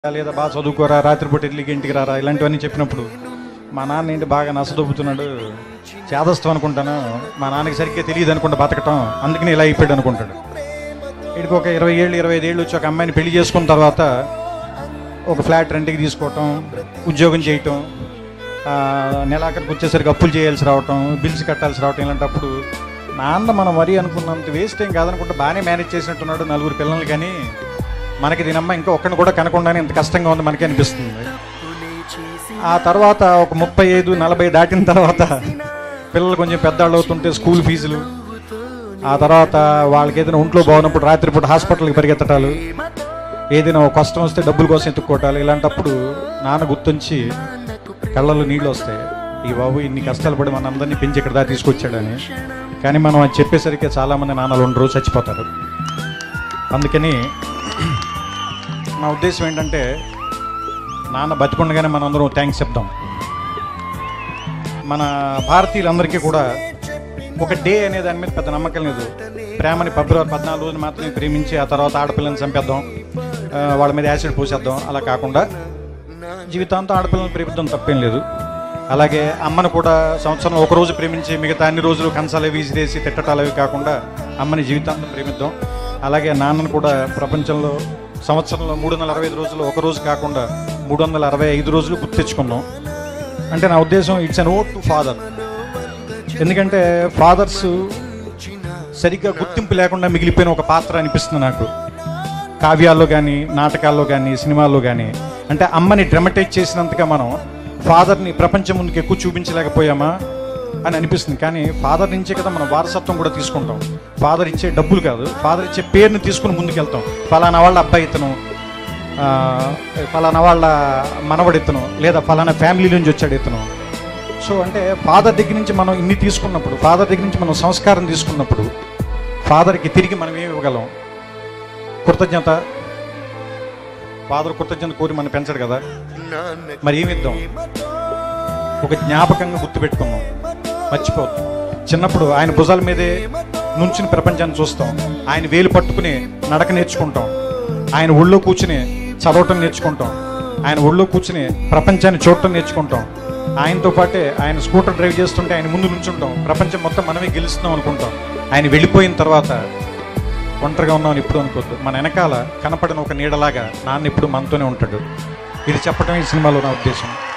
లేదా బాగా చదువుకోరా రాత్రిపూట ఇడ్లీకి ఇంటికి రారా ఇలాంటివన్నీ చెప్పినప్పుడు మా నాన్న ఏంటి బాగా నసదొబ్బుతున్నాడు చేదస్తాం అనుకుంటాను మా నాన్నకి సరిగ్గా తెలియదు అనుకుంటా బతకటం అందుకని ఇలా అయిపోయాడు అనుకుంటాడు వీడికి ఒక ఇరవై ఏళ్ళు ఇరవై ఐదు ఏళ్ళు వచ్చి ఒక అమ్మాయిని పెళ్లి చేసుకున్న తర్వాత ఒక ఫ్లాట్ రెంట్కి తీసుకోవటం ఉద్యోగం చేయటం ఆ, నెలాఖరికి వచ్చేసరికి అప్పులు చేయాల్సి రావటం బిల్స్ కట్టాల్సి రావటం ఇలాంటప్పుడు నాన్న మనం మరీ అనుకున్నంత వేస్ట్ ఏం కాదనుకుంటే బాగానే మేనేజ్ చేసినట్టున్నాడు నలుగురు పిల్లలు కానీ మనకి దీనమ్మ ఇంకా ఒక్కడిని కూడా కనకుండానే ఇంత కష్టంగా ఉంది మనకి అనిపిస్తుంది ఆ తర్వాత ఒక ముప్పై ఐదు నలభై దాటిన తర్వాత పిల్లలు కొంచెం పెద్దవాళ్ళు అవుతుంటే స్కూల్ ఫీజులు ఆ తర్వాత వాళ్ళకి ఏదైనా ఒంట్లో బాగున్నప్పుడు రాత్రిపూట హాస్పిటల్కి పరిగెత్తటాలు ఏదైనా ఒక కష్టం వస్తే డబ్బుల కోసం ఎత్తుక్కోవటాలు ఇలాంటప్పుడు నాన్న గుర్తుంచి కళ్ళలో నీళ్ళు వస్తాయి ఈ బాబు ఇన్ని కష్టాలు పడి మన అందరినీ పెంచి ఇక్కడ దాకా తీసుకొచ్చాడని కానీ మనం అది చెప్పేసరికి చాలామంది నాన్నలు ఉండరు చచ్చిపోతారు అందుకని నా ఉద్దేశం ఏంటంటే నాన్న బతికుండగానే మనం అందరం థ్యాంక్స్ చెప్దాం మన భారతీయులందరికీ కూడా ఒక డే అనే దాని మీద పెద్ద నమ్మకం లేదు ప్రేమని ఫిబ్రవరి పద్నాలుగు రోజులు మాత్రమే ప్రేమించి ఆ తర్వాత ఆడపిల్లని చంపేద్దాం ఆ, వాళ్ళ మీద యాసిడ్ పోసేద్దాం అలా కాకుండా జీవితాంతం ఆడపిల్లని ప్రేమిద్దాం తప్పేం లేదు అలాగే అమ్మను కూడా సంవత్సరంలో ఒక రోజు ప్రేమించి మిగతా అన్ని రోజులు కంచాలు వీసిరేసి తిట్టటాలు అవి కాకుండా అమ్మని జీవితాంతం ప్రేమిద్దాం అలాగే నాన్నను కూడా ప్రపంచంలో సంవత్సరంలో మూడు వందల అరవై ఐదు రోజులు ఒక రోజు కాకుండా మూడు వందల అరవై ఐదు రోజులు గుర్తు తెచ్చుకున్నాం అంటే నా ఉద్దేశం it's an oath to father ఎందుకంటే ఫాదర్స్ సరిగ్గా గుర్తింపు లేకుండా మిగిలిపోయిన ఒక పాత్ర అనిపిస్తుంది నాకు కావ్యాల్లో కానీ నాటకాల్లో కానీ సినిమాల్లో కానీ అంటే అమ్మని డ్రమటైజ్ చేసినంతగా మనం ఫాదర్ని ప్రపంచం ముందుకు ఎక్కువ చూపించలేకపోయామా అని అనిపిస్తుంది కానీ ఫాదర్ నుంచే కదా మనం వారసత్వం కూడా తీసుకుంటాం ఫాదర్ ఇచ్చే డబ్బులు కాదు ఫాదర్ ఇచ్చే పేరుని తీసుకుని ముందుకెళ్తాం ఫలానా వాళ్ళ అబ్బాయి ఇతను ఆ, ఫలానా వాళ్ళ మనవడు ఇతను లేదా ఫలానా ఫ్యామిలీ నుంచి వచ్చాడు ఇతను సో అంటే ఫాదర్ దగ్గర నుంచి మనం ఇన్ని తీసుకున్నప్పుడు ఫాదర్ దగ్గర నుంచి మనం సంస్కారం తీసుకున్నప్పుడు ఫాదర్కి తిరిగి మనం ఏమి ఇవ్వగలం కృతజ్ఞత ఫాదర్ కృతజ్ఞత కోరి మనం పెంచడు కదా మరి ఏమి ఇద్దాం ఒక జ్ఞాపకంగా గుర్తుపెట్టుకున్నాం మర్చిపోతాం చిన్నప్పుడు ఆయన భుజాల మీదే నుంచుని ప్రపంచాన్ని చూస్తాం ఆయన వేలు పట్టుకుని నడక నేర్చుకుంటాం ఆయన ఒళ్ళో కూర్చుని చదవటం నేర్చుకుంటాం ఆయన ఒళ్ళో కూర్చుని ప్రపంచాన్ని చూడటం నేర్చుకుంటాం ఆయనతో పాటే ఆయన స్కూటర్ డ్రైవ్ చేస్తుంటే ఆయన ముందు నుంచుంటాం ప్రపంచం మొత్తం మనమే గెలుస్తున్నాం అనుకుంటాం ఆయన వెళ్ళిపోయిన తర్వాత ఒంటరిగా ఉన్నామని ఇప్పుడు అనుకోవద్దు మన వెనకాల కనపడిన ఒక నీడలాగా నాన్న ఇప్పుడు మనతోనే ఉంటాడు ఇది చెప్పడం ఈ సినిమాలో నా ఉద్దేశం